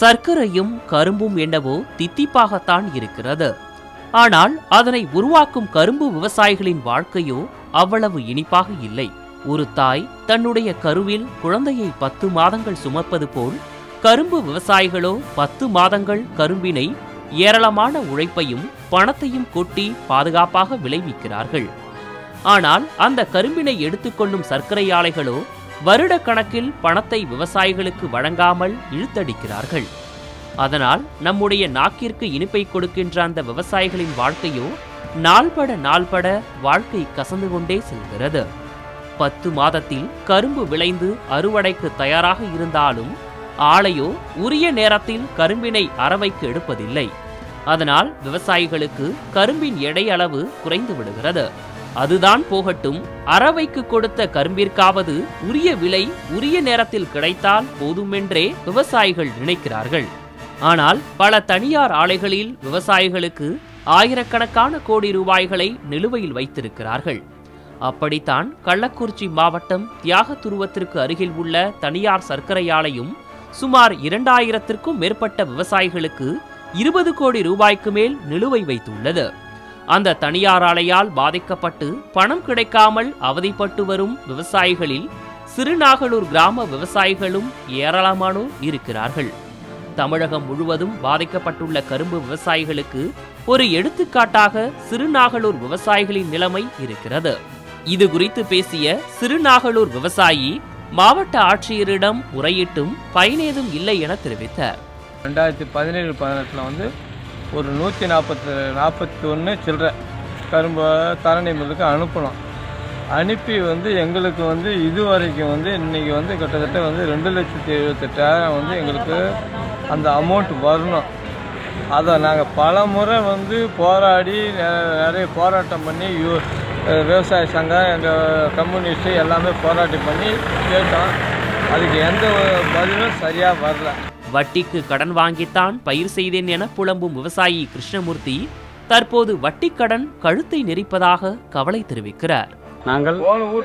சர்க்கரையும் கரும்பும் என்னவோ தித்திப்பாகத்தான் இருக்கிறது ஆனால் அதனை உருவாக்கும் கரும்பு விவசாயிகளின் வாழ்க்கையோ அவ்வளவு இனிப்பாக இல்லை ஒரு தாய் தன்னுடைய கருவில் குழந்தையை பத்து மாதங்கள் சுமப்பது போல் கரும்பு விவசாயிகளோ பத்து மாதங்கள் கரும்பினை ஏராளமான உழைப்பையும் பணத்தையும் கொட்டி பாதுகாப்பாக விளைவிக்கிறார்கள் ஆனால் அந்த கரும்பினை எடுத்துக்கொள்ளும் சர்க்கரை ஆலைகளோ வருட கணக்கில் பணத்தை விவசாயிகளுக்கு வழங்காமல் இழுத்தடிக்கிறார்கள் அதனால் நம்முடைய நாக்கிற்கு இனிப்பை கொடுக்கின்ற அந்த விவசாயிகளின் வாழ்க்கையோ நாள்பட நாள்பட வாழ்க்கை கசந்து கொண்டே செல்கிறது பத்து மாதத்தில் கரும்பு விளைந்து அறுவடைக்கு தயாராக இருந்தாலும் ஆலையோ உரிய நேரத்தில் கரும்பினை அரவைக்கு எடுப்பதில்லை அதனால் விவசாயிகளுக்கு கரும்பின் எடை அளவு குறைந்து விடுகிறது அதுதான் போகட்டும் அரவைக்கு கொடுத்த கரும்பிற்காவது உரிய விலை உரிய நேரத்தில் கிடைத்தால் போதுமென்றே விவசாயிகள் நினைக்கிறார்கள் ஆனால் பல தனியார் ஆலைகளில் விவசாயிகளுக்கு ஆயிரக்கணக்கான கோடி ரூபாய்களை நிலுவையில் வைத்திருக்கிறார்கள் அப்படித்தான் கள்ளக்குறிச்சி மாவட்டம் தியாக துருவத்திற்கு அருகில் உள்ள தனியார் சர்க்கரை ஆலையும் சுமார் இரண்டாயிரத்திற்கும் மேற்பட்ட விவசாயிகளுக்கு இருபது கோடி ரூபாய்க்கு மேல் நிலுவை வைத்துள்ளது அந்த தனியார் ஆலையால் பாதிக்கப்பட்டு பணம் கிடைக்காமல் அவதிப்பட்டு வரும் விவசாயிகளில் சிறுநாகலூர் கிராம விவசாயிகளும் ஏராளமானோர் இருக்கிறார்கள் தமிழகம் முழுவதும் பாதிக்கப்பட்டுள்ள கரும்பு விவசாயிகளுக்கு ஒரு எடுத்துக்காட்டாக சிறுநாகலூர் விவசாயிகளின் நிலைமை இருக்கிறது இது குறித்து பேசிய சிறுநாகலூர் விவசாயி மாவட்ட ஆட்சியரிடம் முறையிட்டும் பயனேதும் இல்லை என தெரிவித்தார் ரெண்டாயிரத்தி பதினேழு பதினெட்டில் வந்து ஒரு நூற்றி நாற்பத்தி நாற்பத்தி ஒன்று சில்லற கரும்பு தரணி மில்லுக்கு அனுப்பினோம் அனுப்பி வந்து எங்களுக்கு வந்து இது வரைக்கும் வந்து இன்றைக்கி வந்து கிட்டத்தட்ட வந்து ரெண்டு லட்சத்தி எழுபத்தெட்டாயிரம் வந்து எங்களுக்கு அந்த அமௌண்ட் வரணும் அதை நாங்கள் பல முறை வந்து போராடி நெ- நிறைய போராட்டம் பண்ணி யூ விவசாய சங்கம் எங்கள் கம்யூனிஸ்ட்டு எல்லாமே போராட்டம் பண்ணி கேட்டோம் அதுக்கு எந்த ஒரு பதிலும் சரியாக வரல வட்டிக்கு கடன் வாங்கித்தான் பயிர் செய்தேன் என புலம்பும் விவசாயி கிருஷ்ணமூர்த்தி தற்போது வட்டிக் கடன் கழுத்தை நெரிப்பதாக கவலை தெரிவிக்கிறார் நாங்கள்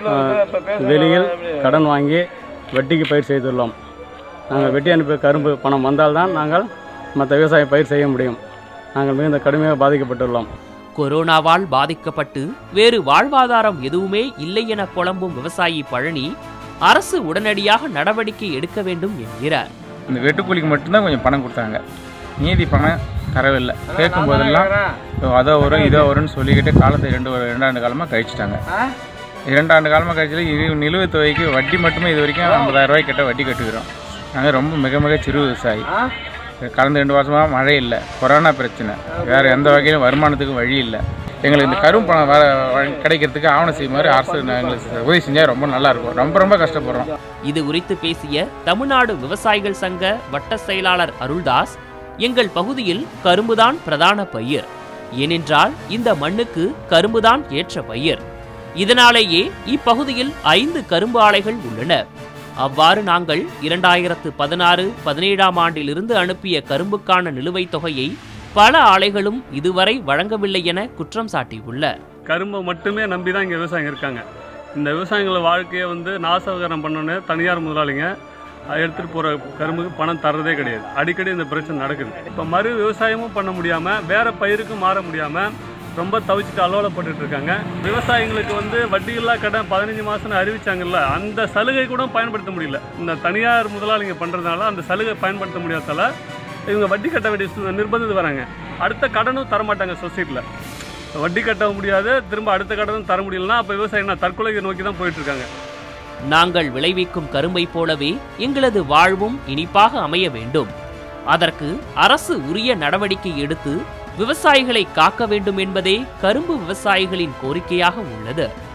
வெளியில் கடன் வாங்கி வட்டிக்கு பயிர் செய்துள்ளோம் நாங்கள் வெட்டி அனுப்பிய கரும்பு பணம் வந்தால்தான் நாங்கள் மற்ற விவசாயம் பயிர் செய்ய முடியும் நாங்கள் மிகுந்த கடுமையாக பாதிக்கப்பட்டுள்ளோம் கொரோனாவால் பாதிக்கப்பட்டு வேறு வாழ்வாதாரம் எதுவுமே இல்லை என புலம்பும் விவசாயி பழனி அரசு உடனடியாக நடவடிக்கை எடுக்க வேண்டும் என்கிறார் இந்த வெட்டுக்கூலிக்கு மட்டும்தான் கொஞ்சம் பணம் கொடுத்தாங்க மீதி பணம் தரவில்லை கேட்கும் போதெல்லாம் அதோ வரும் இதோ வரும்னு சொல்லிக்கிட்டு காலத்தை ரெண்டு ஒரு ரெண்டாண்டு காலமாக கழிச்சிட்டாங்க இரண்டாண்டு காலமாக கழிச்சது இது நிலுவைத் தொகைக்கு வட்டி மட்டுமே இது வரைக்கும் ஐம்பதாயிரம் ரூபாய் கிட்ட வட்டி கட்டுக்கிறோம் நாங்கள் ரொம்ப மிக மிக சிறு விவசாயி கடந்த ரெண்டு வருஷமாக மழை இல்லை கொரோனா பிரச்சனை வேறு எந்த வகையிலும் வருமானத்துக்கு வழி இல்லை எங்களுக்கு இந்த கரும்பு பணம் வர வழ- கிடைக்கிறதுக்கு ஆவணம் செய்யுமாறு அரசு எங்களுக்கு உதவி செஞ்சால் ரொம்ப நல்லா இருக்கும் ரொம்ப ரொம்ப கஷ்டப்படுறோம் இது குறித்து பேசிய தமிழ்நாடு விவசாயிகள் சங்க வட்ட செயலாளர் அருள்தாஸ் எங்கள் பகுதியில் கரும்புதான் பிரதான பயிர் ஏனென்றால் இந்த மண்ணுக்கு கரும்புதான் ஏற்ற பயிர் இதனாலேயே இப்பகுதியில் ஐந்து கரும்பு ஆலைகள் உள்ளன அவ்வாறு நாங்கள் இரண்டாயிரத்து பதினாறு பதினேழாம் ஆண்டிலிருந்து அனுப்பிய கரும்புக்கான நிலுவைத் தொகையை பல ஆலைகளும் இதுவரை வழங்கவில்லை என குற்றம் சாட்டியுள்ளார் கரும்பை மட்டுமே நம்பி தான் இங்கே விவசாயிங்க இருக்காங்க இந்த விவசாயிகள வாழ்க்கையை வந்து நாசகரம் பண்ணோன்னு தனியார் முதலாளிங்க எடுத்துகிட்டு போகிற கரும்புக்கு பணம் தர்றதே கிடையாது அடிக்கடி இந்த பிரச்சனை நடக்குது இப்போ மறு விவசாயமும் பண்ண முடியாமல் வேறு பயிருக்கும் மாற முடியாமல் ரொம்ப தவிச்சிட்டு அலோலப்பட்டுட்டு இருக்காங்க விவசாயிங்களுக்கு வந்து வட்டியில்லா கடன் பதினஞ்சு மாதம்னு அறிவிச்சாங்கல்ல அந்த சலுகை கூட பயன்படுத்த முடியல இந்த தனியார் முதலாளிங்க பண்ணுறதுனால அந்த சலுகை பயன்படுத்த முடியாதால இவங்க வட்டி கட்ட வேண்டிய சூ- நிர்பந்தத்துக்கு வராங்க அடுத்த கடனும் தரமாட்டாங்க சொசைட்டியில் வட்டி கட்ட முடியாது திரும்ப அடுத்த கடனும் தர முடியலன்னா அப்போ விவசாயம் என்ன தற்கொலையை நோக்கி தான் போயிட்டு இருக்காங்க நாங்கள் விளைவிக்கும் கரும்பைப் போலவே எங்களது வாழ்வும் இனிப்பாக அமைய வேண்டும் அதற்கு அரசு உரிய நடவடிக்கை எடுத்து விவசாயிகளை காக்க வேண்டும் என்பதே கரும்பு விவசாயிகளின் கோரிக்கையாக உள்ளது